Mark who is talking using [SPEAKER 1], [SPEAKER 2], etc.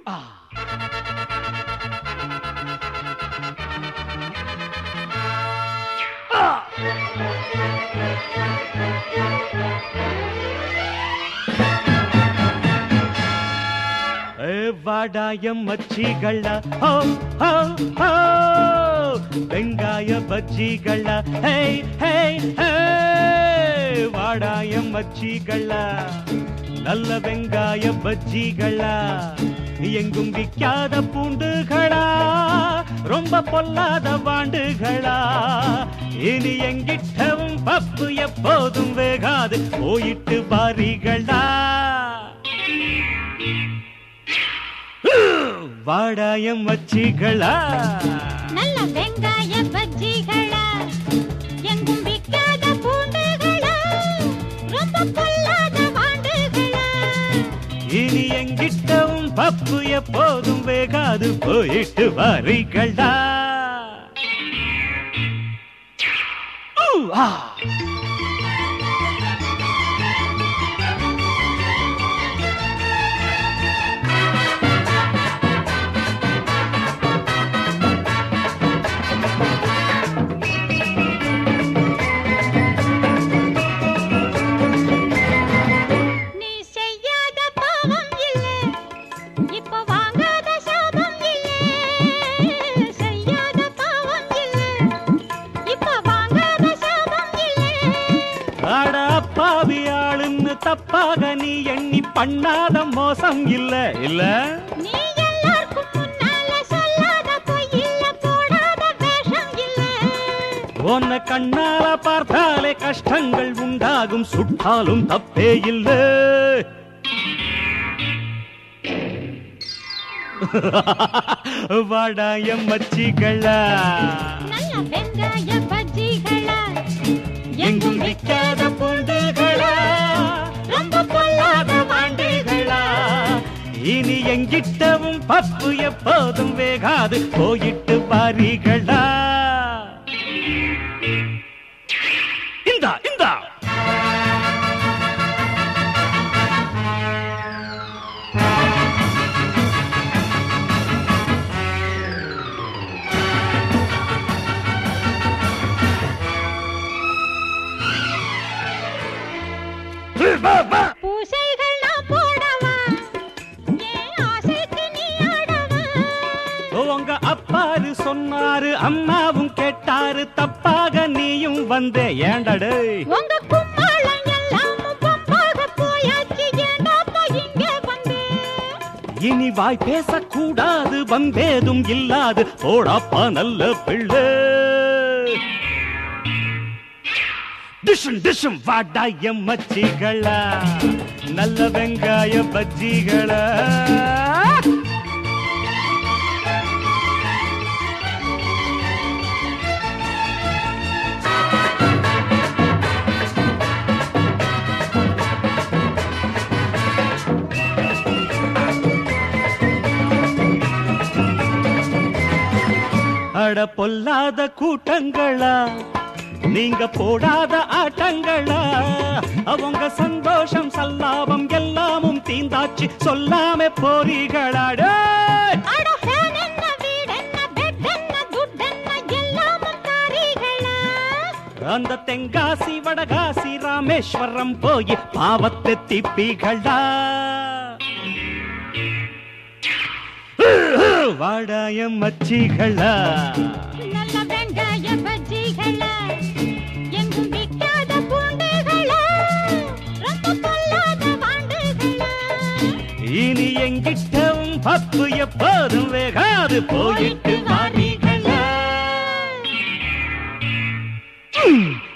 [SPEAKER 1] ஏ வாடாயம் மச்சிகள ஹோ ஹோ ஹோ வெங்காய பஜ்ஜிகள ஹே ஹே ஹே வாடாயம் மச்சிகள நல்ல வெங்காய பஜ்ஜிகளா எங்கும் விக்காத பூண்டுகளா ரொம்ப பொல்லாத வாண்டுகளா இனி எங்கிட்டவும் பப்பு எப்போதும் வேகாது போயிட்டு பாரிகளா வாடாயம் வச்சிகளா
[SPEAKER 2] நல்ல வெங்காய பஜ்ஜிகளா எங்கும் விக்காத பூண்டுகளா ரொம்ப பொல்லாத வாண்டுகளா
[SPEAKER 1] இனி எங்கிட்டவும் பப்பு எப்போதும் வேகாது போயிட்டு வாரிகளா ஊ, ஆ.
[SPEAKER 2] நீ செய்யாத பாவம் இல்ல இப்ப வாங்காத சாபம் இல்ல செய்யாத பாவம் இல்ல இப்ப வாங்காத சாபம் இல்ல
[SPEAKER 1] அட அப்பாவி ஆளுன்னு தப்பாக நீ எண்ணி பண்ணாத மோசம் இல்ல இல்ல
[SPEAKER 2] நீ எல்லாருக்கும் முன்னால சொல்லாத பொய் இல்ல போடாத வேஷம் இல்ல
[SPEAKER 1] உன்னை கண்ணால பார்த்தாலே கஷ்டங்கள் உண்டாகும் சுட்டாலும் தப்பே இல்ல வாடாயம் மச்சிகளா
[SPEAKER 2] நல்ல வெங்காய பஜ்ஜிகளா
[SPEAKER 1] எங்கும் விக்காத பூண்டுகளா ரொம்ப பொல்லாத வாண்டுகளா இனி எங்கிட்டவும் பப்பு எப்போதும் வேகாது போயிட்டு பாரிகளா இந்தா இந்தா வா, வா.
[SPEAKER 2] பூசைகள் நான் போடவா என் ஆசைக்கு நீ ஆடவா
[SPEAKER 1] உங்க அப்பாரு சொன்னாரு அம்மாவும் கேட்டாரு தப்பாக நீயும் வந்தே ஏண்டடே
[SPEAKER 2] உங்க கும்மாளம் எல்லாம் பம்பாக போயாச்சு ஏண்டாப்பா இங்க வந்து
[SPEAKER 1] இனி வாய் பேசக்கூடாது வந்தேதும் இல்லாது போடாப்பா நல்ல பிள்ளை டிஷும் டிஷும் வாடா எம் மச்சிகளா நல்ல வெங்காய பஜ்ஜிகளா அட பொல்லாத கூட்டங்களா நீங்க போடாத ஆட்டங்களா அவங்க சந்தோஷம் சல்லாபம் எல்லாமும் தீந்தாச்சு சொல்லாம போறீங்களாடே
[SPEAKER 2] அட ஃபேன் என்ன வீடு என்ன பெட் என்ன துட் என்ன எல்லாமும் காரிகளா
[SPEAKER 1] அந்த தென்காசி வடகாசி ராமேஸ்வரம் போய் பாவத்தை திப்பிகளா வாடாயம் மச்சிகளா
[SPEAKER 2] நல்ல வெங்காய பஜ்ஜிகளா எங்கும் விக்காத பூண்டுகளா ரொம்ப பொல்லாத வாண்டுகளா
[SPEAKER 1] இனி எங்கிட்டவும் பப்பு எப்போதும் வேகாது போயிட்டு வாரிகளா ம்.